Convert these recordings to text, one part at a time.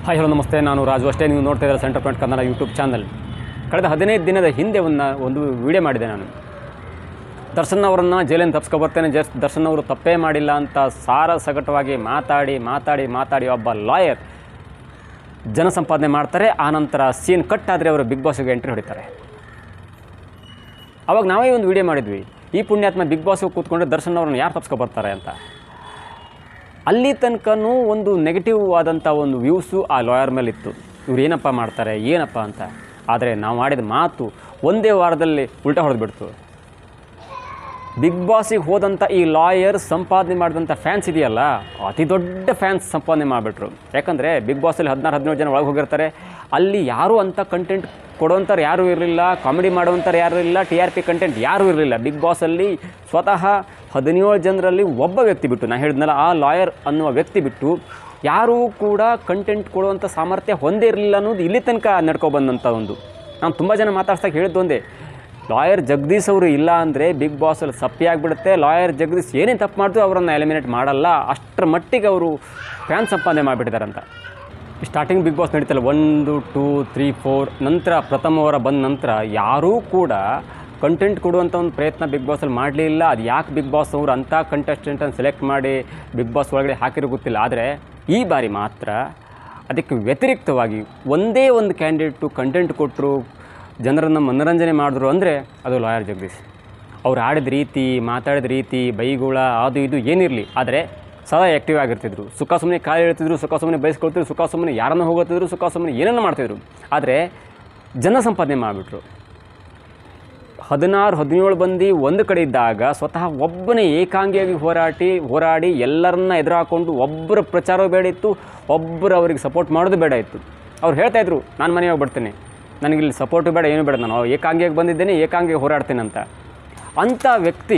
hi hello ನಮಸ್ತೆ ನಾನು ರಾಜು ಅಷ್ಟೇ ನೀವು ನೋಡ್ತಾ ಇದ್ದಾರೆ centre point Kannada YouTube channel ಕಳೆದ ಹದಿನೈದು ದಿನದ ಹಿಂದೆ ಒಂದು ಒಂದು ವಿಡಿಯೋ ಮಾಡಿದೆ ನಾನು ದರ್ಶನ್ ಅವರನ್ನು ಜೈಲಿಂದ ತಪ್ಸ್ಕೊಬರ್ತೇನೆ ಜಸ್ ದರ್ಶನ್ ಅವರು ತಪ್ಪೇ ಮಾಡಿಲ್ಲ ಅಂತ ಸಾರ ಸಗಟವಾಗಿ ಮಾತಾಡಿ ಮಾತಾಡಿ ಮಾತಾಡಿ ಒಬ್ಬ ಲಾಯರ್ ಜನ ಸಂಪಾದನೆ ಮಾಡ್ತಾರೆ ಆನಂತರ ಸೀನ್ ಕಟ್ ಆದರೆ ಅವರು ಬಿಗ್ ಬಾಸ್ಗೆ ಎಂಟ್ರಿ ಹೊಡಿತಾರೆ ಅವಾಗ ನಾವೇ ಒಂದು ವಿಡಿಯೋ ಮಾಡಿದ್ವಿ ಈ ಪುಣ್ಯಾತ್ಮ ಬಿಗ್ ಬಾಸ್ಗೆ ಕೂತ್ಕೊಂಡ್ರೆ ದರ್ಶನ್ ಅವ್ರನ್ನ ಯಾರು ತಪ್ಸ್ಕೊಬರ್ತಾರೆ ಅಂತ ಅಲ್ಲಿ ತನಕನೂ ಒಂದು ನೆಗೆಟಿವ್ ಆದಂಥ ಒಂದು ವ್ಯೂಸು ಆ ಲಾಯರ್ ಮೇಲೆ ಇತ್ತು ಇವ್ರು ಏನಪ್ಪ ಮಾಡ್ತಾರೆ ಏನಪ್ಪ ಅಂತ ಆದರೆ ನಾವು ಮಾಡಿದ ಮಾತು ಒಂದೇ ವಾರದಲ್ಲಿ ಉಲ್ಟಾ ಹೊಡೆದ್ಬಿಡ್ತು ಬಿಗ್ ಬಾಸಿಗೆ ಹೋದಂಥ ಈ ಲಾಯರ್ ಸಂಪಾದನೆ ಮಾಡಿದಂಥ ಫ್ಯಾನ್ಸ್ ಇದೆಯಲ್ಲ ಅತಿ ದೊಡ್ಡ ಫ್ಯಾನ್ಸ್ ಸಂಪಾದನೆ ಮಾಡಿಬಿಟ್ರು ಯಾಕಂದರೆ ಬಿಗ್ ಬಾಸಲ್ಲಿ ಹದಿನಾರು ಹದಿನೇಳು ಜನ ಒಳಗೆ ಹೋಗಿರ್ತಾರೆ ಅಲ್ಲಿ ಯಾರೂ ಅಂಥ ಕಂಟೆಂಟ್ ಕೊಡೋಂಥವ್ರು ಯಾರೂ ಇರಲಿಲ್ಲ ಕಾಮಿಡಿ ಮಾಡುವಂಥವ್ರು ಯಾರೂ ಇಲ್ಲ ಟಿ ಆರ್ ಪಿ ಕಂಟೆಂಟ್ ಯಾರೂ ಇರಲಿಲ್ಲ ಬಿಗ್ ಬಾಸಲ್ಲಿ ಸ್ವತಃ ಹದಿನೇಳು ಜನರಲ್ಲಿ ಒಬ್ಬ ವ್ಯಕ್ತಿ ಬಿಟ್ಟು ನಾನು ಹೇಳಿದ್ನಲ್ಲ ಆ ಲಾಯರ್ ಅನ್ನುವ ವ್ಯಕ್ತಿ ಬಿಟ್ಟು ಯಾರೂ ಕೂಡ ಕಂಟೆಂಟ್ ಕೊಡುವಂಥ ಸಾಮರ್ಥ್ಯ ಹೊಂದೇ ಇರಲಿಲ್ಲ ಅನ್ನೋದು ಇಲ್ಲಿ ತನಕ ನಡ್ಕೊಬಂದಂಥ ಒಂದು ನಾನು ತುಂಬ ಜನ ಮಾತಾಡ್ಸಕ್ಕೆ ಹೇಳಿದ್ದು ಒಂದೇ ಲಾಯರ್ ಜಗದೀಶ್ ಅವರು ಇಲ್ಲ ಅಂದರೆ ಬಿಗ್ ಬಾಸಲ್ಲಿ ಸಪ್ಪಿ ಆಗಿಬಿಡುತ್ತೆ ಲಾಯರ್ ಜಗದೀಶ್ ಏನೇ ತಪ್ಪು ಮಾಡಿದ್ರು ಅವರನ್ನು ಎಲಿಮಿನೇಟ್ ಮಾಡಲ್ಲ ಅಷ್ಟರ ಮಟ್ಟಿಗೆ ಅವರು ಫ್ಯಾನ್ ಸಂಪಾದನೆ ಮಾಡಿಬಿಟ್ಟಿದ್ದಾರಂತ ಸ್ಟಾರ್ಟಿಂಗ್ ಬಿಗ್ ಬಾಸ್ ನಡೀತಲ್ಲ ಒಂದು ಟೂ ತ್ರೀ ಫೋರ್ ನಂತರ ಪ್ರಥಮ ವಾರ ಬಂದ ನಂತರ ಯಾರೂ ಕೂಡ ಕಂಟೆಂಟ್ ಕೊಡುವಂಥ ಒಂದು ಪ್ರಯತ್ನ ಬಿಗ್ ಬಾಸಲ್ಲಿ ಮಾಡಲಿಲ್ಲ ಅದು ಯಾಕೆ ಬಿಗ್ ಬಾಸ್ ಅವರು ಅಂಥ ಕಂಟೆಸ್ಟೆಂಟನ್ನು ಸೆಲೆಕ್ಟ್ ಮಾಡಿ ಬಿಗ್ ಬಾಸ್ ಒಳಗಡೆ ಹಾಕಿರೋ ಗೊತ್ತಿಲ್ಲ ಆದರೆ ಈ ಬಾರಿ ಮಾತ್ರ ಅದಕ್ಕೆ ವ್ಯತಿರಿಕ್ತವಾಗಿ ಒಂದೇ ಒಂದು ಕ್ಯಾಂಡಿಡೇಟು ಕಂಟೆಂಟ್ ಕೊಟ್ಟರು ಜನರನ್ನು ಮನೋರಂಜನೆ ಮಾಡಿದ್ರು ಅಂದರೆ ಅದು ಲಾಯರ್ ಜಗದೀಶ್ ಅವ್ರು ಆಡಿದ ರೀತಿ ಮಾತಾಡಿದ ರೀತಿ ಬೈಗುಳ ಅದು ಇದು ಏನಿರಲಿ ಆದರೆ ಸದಾ ಆ್ಯಕ್ಟಿವ್ ಆಗಿರ್ತಿದ್ರು ಸುಖ ಸುಮ್ಮನೆ ಕಾಲು ಹೇಳ್ತಿದ್ರು ಸುಖ ಸುಮ್ಮನೆ ಬಯಸ್ಕೊಳ್ತಿದ್ರು ಸುಖ ಸುಮ್ಮನೆ ಯಾರನ್ನು ಹೋಗುತ್ತಿದ್ರು ಸುಖ ಸುಮ್ಮನೆ ಏನನ್ನು ಮಾಡ್ತಿದ್ರು ಆದರೆ ಜನ ಸಂಪಾದನೆ ಮಾಡಿಬಿಟ್ರು ಹದಿನಾರು ಹದಿನೇಳು ಮಂದಿ ಒಂದು ಕಡೆ ಇದ್ದಾಗ ಸ್ವತಃ ಒಬ್ಬನೇ ಏಕಾಂಗಿಯಾಗಿ ಹೋರಾಟಿ ಹೋರಾಡಿ ಎಲ್ಲರನ್ನ ಎದುರು ಹಾಕ್ಕೊಂಡು ಒಬ್ಬರ ಪ್ರಚಾರ ಬೇಡ ಇತ್ತು ಒಬ್ಬರು ಅವರಿಗೆ ಸಪೋರ್ಟ್ ಮಾಡೋದು ಬೇಡ ಇತ್ತು ಅವ್ರು ಹೇಳ್ತಾಯಿದ್ರು ನಾನು ಮನೆಗೆ ಹೋಗ್ಬಿಡ್ತೇನೆ ನನಗಿಲ್ಲಿ ಸಪೋರ್ಟು ಬೇಡ ಏನು ಬೇಡ ನಾನು ಏಕಾಂಗಿಯಾಗಿ ಬಂದಿದ್ದೇನೆ ಏಕಾಂಗಿಯಾಗಿ ಹೋರಾಡ್ತೇನೆ ಅಂತ ಅಂಥ ವ್ಯಕ್ತಿ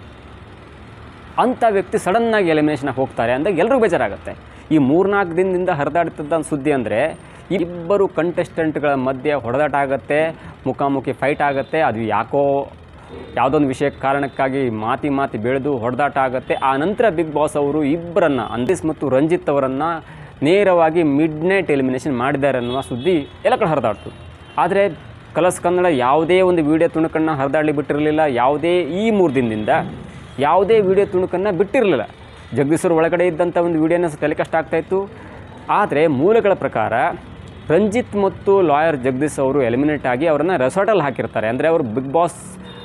ಅಂಥ ವ್ಯಕ್ತಿ ಸಡನ್ನಾಗಿ ಎಲಿಮಿನೇಷನ್ ಹೋಗ್ತಾರೆ ಅಂದಾಗ ಎಲ್ರಿಗೂ ಬೇಜಾರಾಗುತ್ತೆ ಈ ಮೂರ್ನಾಲ್ಕು ದಿನದಿಂದ ಹರಿದಾಡ್ತಿದ್ದ ಸುದ್ದಿ ಅಂದರೆ ಇಬ್ಬರು ಕಂಟೆಸ್ಟೆಂಟ್ಗಳ ಮಧ್ಯೆ ಹೊಡೆದಾಟ ಆಗುತ್ತೆ ಮುಖಾಮುಖಿ ಫೈಟ್ ಆಗುತ್ತೆ ಅದು ಯಾಕೋ ಯಾವುದೊಂದು ವಿಷಯ ಕಾರಣಕ್ಕಾಗಿ ಮಾತಿ ಮಾತಿ ಬೆಳೆದು ಹೊಡೆದಾಟ ಆಗುತ್ತೆ ಆ ನಂತರ ಬಿಗ್ ಬಾಸ್ ಅವರು ಇಬ್ಬರನ್ನು ಅಂದಿಸ್ ಮತ್ತು ರಂಜಿತ್ ಅವರನ್ನು ನೇರವಾಗಿ ಮಿಡ್ ನೈಟ್ ಎಲಿಮಿನೇಷನ್ ಮಾಡಿದ್ದಾರೆ ಅನ್ನುವ ಸುದ್ದಿ ಎಲ್ಲ ಕಡೆ ಹರಿದಾಡ್ತು ಆದರೆ ಕಲಸ್ ಕನ್ನಡ ಯಾವುದೇ ಒಂದು ವಿಡಿಯೋ ತುಣುಕನ್ನು ಹರಿದಾಡಲಿ ಬಿಟ್ಟಿರಲಿಲ್ಲ ಯಾವುದೇ ಈ ಮೂರು ದಿನದಿಂದ ಯಾವುದೇ ವಿಡಿಯೋ ತುಣುಕನ್ನು ಬಿಟ್ಟಿರಲಿಲ್ಲ ಜಗದೀಶ್ವರ್ ಒಳಗಡೆ ಇದ್ದಂಥ ಒಂದು ವಿಡಿಯೋನ ಟೆಲಿಕಾಸ್ಟ್ ಆಗ್ತಾಯಿತ್ತು ಆದರೆ ಮೂಲಗಳ ಪ್ರಕಾರ ರಂಜಿತ್ ಮತ್ತು ಲಾಯರ್ ಜಗದೀಶ್ ಅವರು ಎಲಿಮಿನೇಟ್ ಆಗಿ ಅವರನ್ನು ರೆಸಾರ್ಟಲ್ಲಿ ಹಾಕಿರ್ತಾರೆ ಅಂದರೆ ಅವರು ಬಿಗ್ ಬಾಸ್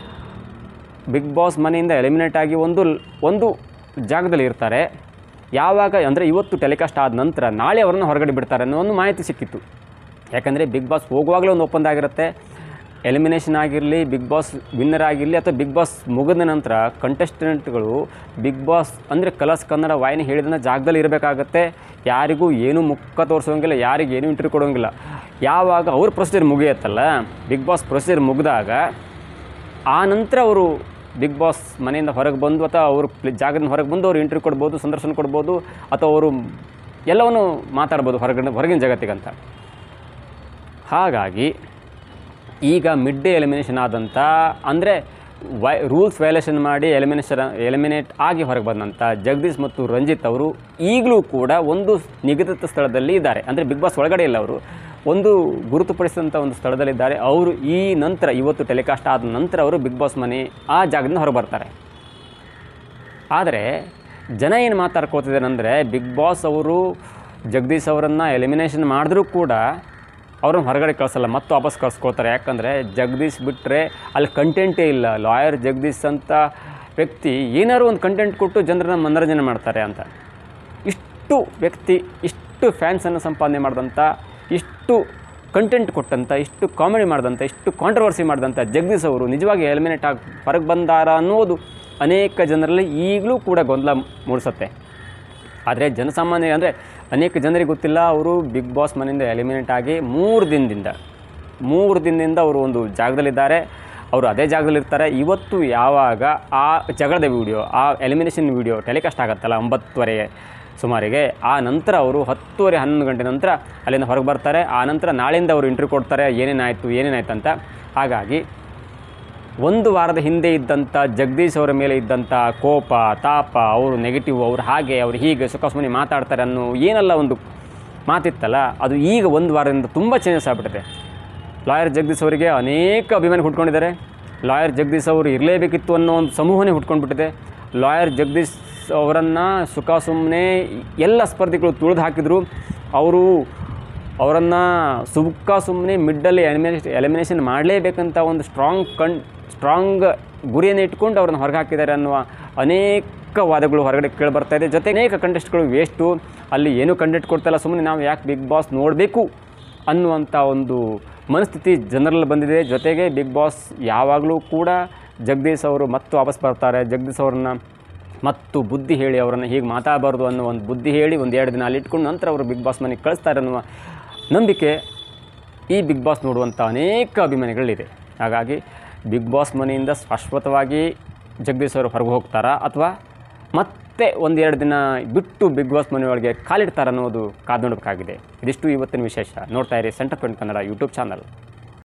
ಬಿಗ್ ಬಾಸ್ ಮನೆಯಿಂದ ಎಲಿಮಿನೇಟ್ ಆಗಿ ಒಂದು ಒಂದು ಜಾಗದಲ್ಲಿ ಇರ್ತಾರೆ ಯಾವಾಗ ಅಂದರೆ ಇವತ್ತು ಟೆಲಿಕಾಸ್ಟ್ ಆದ ನಂತರ ನಾಳೆ ಅವರನ್ನು ಹೊರಗಡೆ ಬಿಡ್ತಾರೆ ಅನ್ನೋ ಒಂದು ಮಾಹಿತಿ ಸಿಕ್ಕಿತ್ತು ಯಾಕಂದರೆ ಬಿಗ್ ಬಾಸ್ ಹೋಗುವಾಗಲೇ ಒಂದು ಒಪ್ಪಂದ ಆಗಿರುತ್ತೆ ಎಲಿಮಿನೇಷನ್ ಆಗಿರಲಿ ಬಿಗ್ ಬಾಸ್ ವಿನ್ನರ್ ಆಗಿರಲಿ ಅಥವಾ ಬಿಗ್ ಬಾಸ್ ಮುಗಿದ ನಂತರ ಕಂಟೆಸ್ಟೆಂಟ್ಗಳು ಬಿಗ್ ಬಾಸ್ ಅಂದರೆ ಕಲರ್ಸ್ ಕನ್ನಡ ವಾಹಿನಿ ಹೇಳಿದ ಜಾಗದಲ್ಲಿ ಇರಬೇಕಾಗತ್ತೆ ಯಾರಿಗೂ ಏನೂ ಮುಖ ತೋರಿಸೋಂಗಿಲ್ಲ ಯಾರಿಗೂ ಏನೂ ಇಂಟರ್ವ್ಯೂ ಕೊಡೋಂಗಿಲ್ಲ ಯಾವಾಗ ಅವ್ರ ಪ್ರೊಸೀಜರ್ ಮುಗಿಯುತ್ತಲ್ಲ ಬಿಗ್ ಬಾಸ್ ಪ್ರೊಸೀಜರ್ ಮುಗಿದಾಗ ಆ ನಂತರ ಅವರು ಬಿಗ್ ಬಾಸ್ ಮನೆಯಿಂದ ಹೊರಗೆ ಬಂದು ಅಥವಾ ಅವರು ಪ್ಲಿ- ಜಾಗದಿಂದ ಹೊರಗೆ ಬಂದು ಅವರು ಇಂಟರ್ವ್ಯೂ ಕೊಡ್ಬೋದು ಸಂದರ್ಶನ ಕೊಡ್ಬೋದು ಅಥವಾ ಅವರು ಎಲ್ಲವನ್ನು ಮಾತಾಡ್ಬೋದು ಹೊರಗಡೆ ಹೊರಗಿನ ಜಗತ್ತಿಗಂತ ಹಾಗಾಗಿ ಈಗ ಮಿಡ್ ಡೇ ಎಲಿಮಿನೇಷನ್ ಆದಂಥ ಅಂದರೆ ವೈ ರೂಲ್ಸ್ ವೈಲೇಷನ್ ಮಾಡಿ ಎಲಿಮಿನೇಷನ್ ಎಲಿಮಿನೇಟ್ ಆಗಿ ಹೊರಗೆ ಬಂದಂಥ ಜಗದೀಶ್ ಮತ್ತು ರಂಜಿತ್ ಅವರು ಈಗಲೂ ಕೂಡ ಒಂದು ನಿಗದಿತ ಸ್ಥಳದಲ್ಲಿ ಇದ್ದಾರೆ ಅಂದರೆ ಬಿಗ್ ಬಾಸ್ ಒಳಗಡೆ ಇಲ್ಲ ಅವರು ಒಂದು ಗುರುತುಪಡಿಸಿದಂಥ ಒಂದು ಸ್ಥಳದಲ್ಲಿದ್ದಾರೆ ಅವರು ಈ ನಂತರ ಇವತ್ತು ಟೆಲಿಕಾಸ್ಟ್ ಆದ ನಂತರ ಅವರು ಬಿಗ್ ಬಾಸ್ ಮನೆ ಆ ಜಾಗದಿಂದ ಹೊರಗೆ ಬರ್ತಾರೆ ಆದರೆ ಜನ ಏನು ಮಾತಾಡ್ಕೋತಿದ್ದಾರೆ ಅಂದರೆ ಬಿಗ್ ಬಾಸ್ ಅವರು ಜಗದೀಶ್ ಅವರನ್ನು ಎಲಿಮಿನೇಷನ್ ಮಾಡಿದ್ರೂ ಕೂಡ ಅವ್ರನ್ನ ಹೊರಗಡೆ ಕಳಿಸಲ್ಲ ಮತ್ತೆ ವಾಪಸ್ ಕಳಿಸ್ಕೊಳ್ತಾರೆ ಯಾಕಂದರೆ ಜಗದೀಶ್ ಬಿಟ್ಟರೆ ಅಲ್ಲಿ ಕಂಟೆಂಟೇ ಇಲ್ಲ ಲಾಯರ್ ಜಗದೀಶ್ ಅಂತ ವ್ಯಕ್ತಿ ಏನಾದ್ರು ಒಂದು ಕಂಟೆಂಟ್ ಕೊಟ್ಟು ಜನರನ್ನ ಮನೋರಂಜನೆ ಮಾಡ್ತಾರೆ ಅಂತ ಇಷ್ಟು ವ್ಯಕ್ತಿ ಇಷ್ಟು ಫ್ಯಾನ್ಸನ್ನು ಸಂಪಾದನೆ ಮಾಡಿದಂಥ ಇಷ್ಟು ಕಂಟೆಂಟ್ ಕೊಟ್ಟಂಥ ಇಷ್ಟು ಕಾಮಿಡಿ ಮಾಡಿದಂಥ ಇಷ್ಟು ಕಾಂಟ್ರವರ್ಸಿ ಮಾಡಿದಂಥ ಜಗದೀಶ್ ಅವರು ನಿಜವಾಗಿ ಎಲಿಮಿನೇಟ್ ಆಗಿ ಹೊರಗೆ ಬಂದಾರ ಅನ್ನೋದು ಅನೇಕ ಜನರಲ್ಲಿ ಈಗಲೂ ಕೂಡ ಗೊಂದಲ ಮೂಡಿಸುತ್ತೆ ಆದರೆ ಜನಸಾಮಾನ್ಯ ಅಂದರೆ ಅನೇಕ ಜನರಿಗೆ ಗೊತ್ತಿಲ್ಲ ಅವರು ಬಿಗ್ ಬಾಸ್ ಮನೆಯಿಂದ ಎಲಿಮಿನೇಟ್ ಆಗಿ ಮೂರು ದಿನದಿಂದ ಮೂರು ದಿನದಿಂದ ಅವರು ಒಂದು ಜಾಗದಲ್ಲಿದ್ದಾರೆ ಅವರು ಅದೇ ಜಾಗದಲ್ಲಿರ್ತಾರೆ ಇವತ್ತು ಯಾವಾಗ ಆ ಜಗಳದ ವಿಡಿಯೋ ಆ ಎಲಿಮಿನೇಷನ್ ವಿಡಿಯೋ ಟೆಲಿಕಾಸ್ಟ್ ಆಗುತ್ತಲ್ಲ ಒಂಬತ್ತುವರೆ ಸುಮಾರಿಗೆ ಆ ನಂತರ ಅವರು ಹತ್ತುವರೆ ಹನ್ನೊಂದು ಗಂಟೆ ನಂತರ ಅಲ್ಲಿಂದ ಹೊರಗೆ ಬರ್ತಾರೆ ಆ ನಂತರ ನಾಳೆಯಿಂದ ಅವರು ಇಂಟರ್ವ್ಯೂ ಕೊಡ್ತಾರೆ ಏನೇನಾಯಿತು ಏನೇನಾಯ್ತು ಅಂತ ಹಾಗಾಗಿ ಒಂದು ವಾರದ ಹಿಂದೆ ಇದ್ದಂಥ ಜಗದೀಶ್ ಅವರ ಮೇಲೆ ಇದ್ದಂಥ ಕೋಪ ತಾಪ ಅವರು ನೆಗೆಟಿವ್ ಅವ್ರು ಹಾಗೆ ಅವ್ರು ಹೀಗೆ ಸುಖ ಸುಮ್ಮನೆ ಮಾತಾಡ್ತಾರೆ ಅನ್ನೋ ಏನೆಲ್ಲ ಒಂದು ಮಾತಿತ್ತಲ್ಲ ಅದು ಈಗ ಒಂದು ವಾರದಿಂದ ತುಂಬ ಚೇಂಜಸ್ ಆಗಿಬಿಟ್ಟಿದೆ ಲಾಯರ್ ಜಗದೀಶ್ ಅವರಿಗೆ ಅನೇಕ ಅಭಿಮಾನಿ ಹುಟ್ಕೊಂಡಿದ್ದಾರೆ ಲಾಯರ್ ಜಗದೀಶ್ ಅವರು ಇರಲೇಬೇಕಿತ್ತು ಅನ್ನೋ ಒಂದು ಸಮೂಹನೇ ಹುಟ್ಕೊಂಡ್ಬಿಟ್ಟಿದೆ ಲಾಯರ್ ಜಗದೀಶ್ ಅವರನ್ನು ಸುಖ ಸುಮ್ಮನೆ ಎಲ್ಲ ಸ್ಪರ್ಧಿಗಳು ತುಳಿದು ಹಾಕಿದರು ಅವರು ಅವರನ್ನು ಸುಖ ಸುಮ್ಮನೆ ಮಿಡ್ಡಲ್ಲಿ ಎಲಿಮಿನೇಷನ್ ಎಲಿಮಿನೇಷನ್ ಮಾಡಲೇಬೇಕಂತ ಒಂದು ಸ್ಟ್ರಾಂಗ್ ಕಣ್ ಸ್ಟ್ರಾಂಗ್ ಗುರಿಯನ್ನು ಇಟ್ಕೊಂಡು ಅವ್ರನ್ನ ಹೊರಗೆ ಹಾಕಿದ್ದಾರೆ ಅನ್ನುವ ಅನೇಕ ವಾದಗಳು ಹೊರಗಡೆ ಕೇಳಿ ಬರ್ತಾ ಇದೆ ಜೊತೆ ಅನೇಕ ಕಂಟೆಸ್ಟ್ಗಳು ವೇಸ್ಟು ಅಲ್ಲಿ ಏನೂ ಕಂಟೆಂಟ್ ಕೊಡ್ತಾಯಿಲ್ಲ ಸುಮ್ಮನೆ ನಾವು ಯಾಕೆ ಬಿಗ್ ಬಾಸ್ ನೋಡಬೇಕು ಅನ್ನುವಂಥ ಒಂದು ಮನಸ್ಥಿತಿ ಜನರಲ್ಲಿ ಬಂದಿದೆ ಜೊತೆಗೆ ಬಿಗ್ ಬಾಸ್ ಯಾವಾಗಲೂ ಕೂಡ ಜಗದೀಶ್ ಅವರು ಮತ್ತು ವಾಪಸ್ ಬರ್ತಾರೆ ಜಗದೀಶ್ ಅವ್ರನ್ನ ಮತ್ತು ಬುದ್ಧಿ ಹೇಳಿ ಅವರನ್ನು ಹೀಗೆ ಮಾತಾಡಬಾರ್ದು ಅನ್ನೋ ಒಂದು ಬುದ್ಧಿ ಹೇಳಿ ಒಂದು ಎರಡು ದಿನ ಅಲ್ಲಿ ಇಟ್ಕೊಂಡು ನಂತರ ಅವರು ಬಿಗ್ ಬಾಸ್ ಮನೆಗೆ ಕಳಿಸ್ತಾರೆ ಅನ್ನುವ ನಂಬಿಕೆ ಈ ಬಿಗ್ ಬಾಸ್ ನೋಡುವಂಥ ಅನೇಕ ಅಭಿಮಾನಿಗಳಿದೆ ಹಾಗಾಗಿ ಬಿಗ್ ಬಾಸ್ ಮನೆಯಿಂದ ಶಾಶ್ವತವಾಗಿ ಜಗದೀಶ್ ಅವರು ಹೊರಗೆ ಹೋಗ್ತಾರಾ ಅಥವಾ ಮತ್ತೆ ಒಂದೆರಡು ದಿನ ಬಿಟ್ಟು ಬಿಗ್ ಬಾಸ್ ಮನೆಯೊಳಗೆ ಕಾಲಿಡ್ತಾರ ಅನ್ನೋದು ಕಾದು ನೋಡಬೇಕಾಗಿದೆ ಇದಿಷ್ಟು ಇವತ್ತಿನ ವಿಶೇಷ ನೋಡ್ತಾ ಇರಿ centre point Kannada YouTube channel